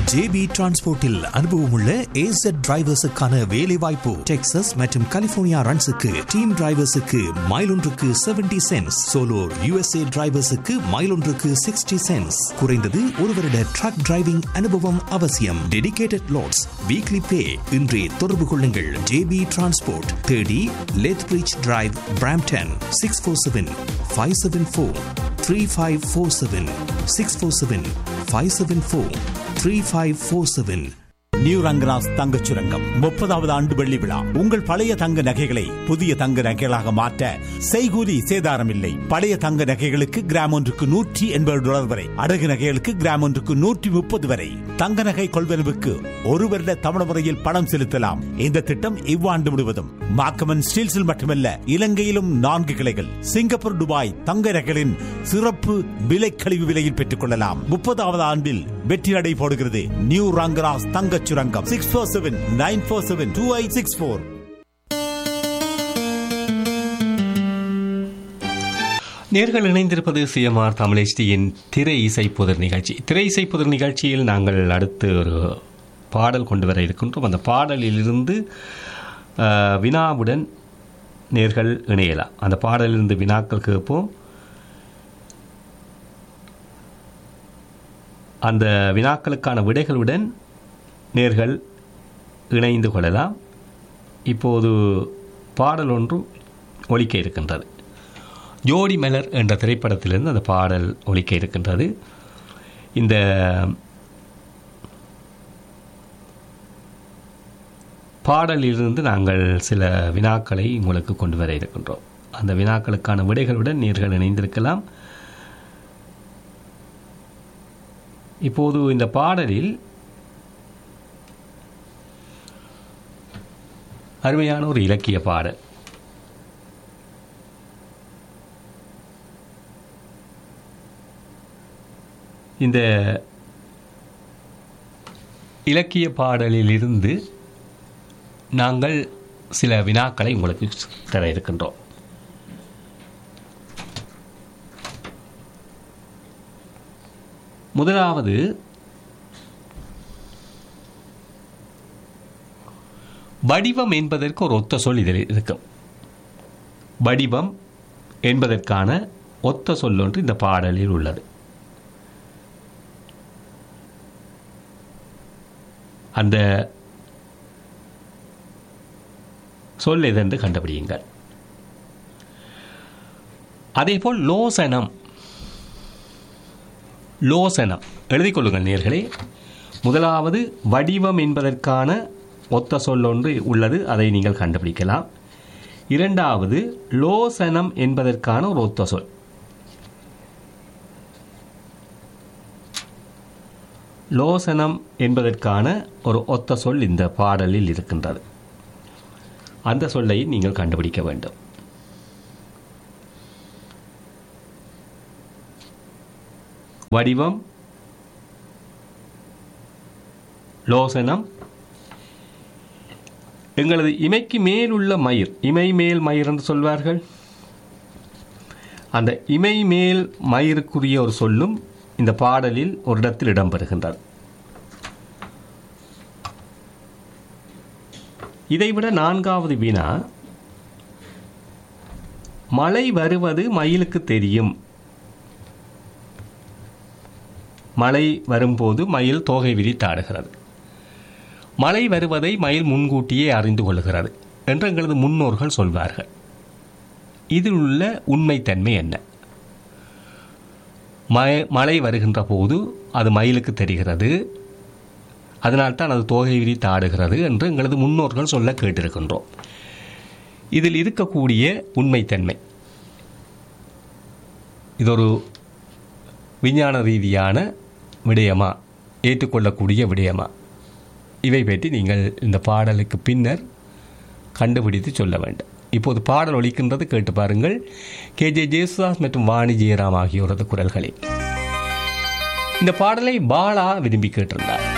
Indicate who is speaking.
Speaker 1: JP டிரான்ஸ்போர்ட்டில் அனுபவமுள்ள ஏசட் டிரைவர்ஸுக்கான வேலை வாய்ப்பு Texas மற்றும் கலிபோர்னியா ரன்ஸுக்கு டீம் டிரைவர்ஸுக்கு மைல் ஒன்றுக்கு செவன்டி சென்ஸ் சோலோ யுஎஸ்ஏ டிரைவர்ஸுக்கு மைல் ஒன்றுக்கு சிக்ஸ்டி சென்ஸ் குறைந்தது ஒரு வருட ட்ரக் டிரைவிங் அனுபவம் அவசியம் டெடிகேட்டட் லோட்ஸ் வீக்லி பே இன்றே தொடர்பு கொள்ளுங்கள் ஜேபி டிரான்ஸ்போர்ட் தேடி Lethbridge drive Brampton six four seven five seven four three five four seven six four seven five seven four three five four seven
Speaker 2: new Rangaras தங்கச் சுரங்கம் முப்பதாவது ஆண்டு வெள்ளி விழா உங்கள் பழைய தங்க நகைகளை புதிய தங்க நகைகளாக மாற்ற செய்கூலி சேதாரம் இல்லை பழைய தங்க நகைகளுக்கு கிராம் ஒன்றுக்கு நூற்றி எண்பது டாலர் வரை அடகு நகைகளுக்கு கிராம் ஒன்றுக்கு நூற்றி முப்பது வரை தங்க நகை கொள்வனவுக்கு ஒரு வருட தமிழ் முறையில் பணம் செலுத்தலாம் இந்த திட்டம் இவ்வாண்டு முழுவதும் மாக்கமன் ஸ்டீல்ஸில் மட்டுமல்ல இலங்கையிலும் நான்கு கிளைகள் சிங்கப்பூர் துபாய் தங்க நகைகளின் சிறப்பு விலை கழிவு விலையில் பெற்றுக் கொள்ளலாம் முப்பதாவது ஆண்டில் வெற்றி நடை போடுகிறது நியூ ரங்கராஸ் தங்கச் சுரங்கம் six four seven nine four seven two eight six four
Speaker 3: நேர்கள் இணைந்திருப்பது சிஎம்ஆர் தமிழ் HDயின் திரை இசை புதர் நிகழ்ச்சி திரை இசை புதர் நிகழ்ச்சியில் நாங்கள் அடுத்து ஒரு பாடல் கொண்டு வர இருக்கின்றோம் அந்த பாடலிலிருந்து அஹ், வினாவுடன் நேர்கள் இணையலாம் அந்த பாடலிலிருந்து வினாக்கள் கேட்போம் அந்த வினாக்களுக்கான விடைகளுடன் நேர்கள் இணைந்து கொள்ளலாம் இப்போது பாடல் ஒன்று ஒலிக்க இருக்கின்றது ஜோடி மலர் என்ற திரைப்படத்திலிருந்து அந்த பாடல் ஒலிக்க இருக்கின்றது இந்த பாடலிலிருந்து நாங்கள் சில வினாக்களை உங்களுக்கு கொண்டு வர இருக்கின்றோம் அந்த வினாக்களுக்கான விடைகளுடன் நேர்கள் இணைந்திருக்கலாம் இப்போது இந்த பாடலில் அருமையான ஒரு இலக்கிய பாடல் இந்த இலக்கிய பாடலிலிருந்து நாங்கள் சில வினாக்களை உங்களுக்கு தர இருக்கின்றோம் முதலாவது வடிவம் என்பதற்கு ஒரு ஒத்த சொல் இதில் இருக்கும் வடிவம் என்பதற்கான ஒத்த சொல் ஒன்று இந்த பாடலில் உள்ளது அந்த சொல் எதென்று கண்டுபிடியுங்கள் அதேபோல் லோசனம் லோசனம் எழுதிக் கொள்ளுங்கள் நேர்களே முதலாவது வடிவம் என்பதற்கான ஒத்த சொல் ஒன்று உள்ளது அதை நீங்கள் கண்டுபிடிக்கலாம் இரண்டாவது லோசனம் என்பதற்கான ஒரு ஒத்த சொல் லோசனம் என்பதற்கான ஒரு ஒத்த சொல் இந்த பாடலில் இருக்கின்றது அந்த சொல்லை நீங்கள் கண்டுபிடிக்க வேண்டும் வடிவம் லோசனம் எங்களது இமைக்கு மேல் உள்ள மயிர் இமை மேல் மயிர் என்று சொல்வார்கள் அந்த இமை மேல் மயிருக்குரிய ஒரு சொல்லும் இந்த பாடலில் ஒரு இடத்தில் இடம்பெறுகின்றது இதைவிட நான்காவது வினா மழை வருவது மயிலுக்கு தெரியும் மழை வரும்போது மயில் தோகை விரித்தாடுகிறது மழை வருவதை மயில் முன்கூட்டியே அறிந்து கொள்கிறது என்று எங்களது முன்னோர்கள் சொல்வார்கள் இதில் உள்ள உண்மைத்தன்மை என்ன மழை மழை வருகின்ற போது அது மயிலுக்கு தெரிகிறது அதனால்தான் அது தோகை விரித்து ஆடுகிறது என்று எங்களது முன்னோர்கள் சொல்ல கேட்டிருக்கின்றோம் இதில் இருக்கக்கூடிய உண்மைத்தன்மை இது ஒரு விஞ்ஞான ரீதியான விடயமா ஏற்றுக்கொள்ளக்கூடிய விடயமா இவை பற்றி நீங்கள் இந்த பாடலுக்கு பின்னர் கண்டுபிடித்து சொல்ல வேண்டும் இப்போது பாடல் ஒலிக்கின்றது கேட்டு பாருங்கள் கே ஜே ஜேசுதாஸ் மற்றும் வாணி ஜெயராம் ஆகியோரது குரல்களில் இந்த பாடலை பாலா விரும்பி கேட்டிருந்தார்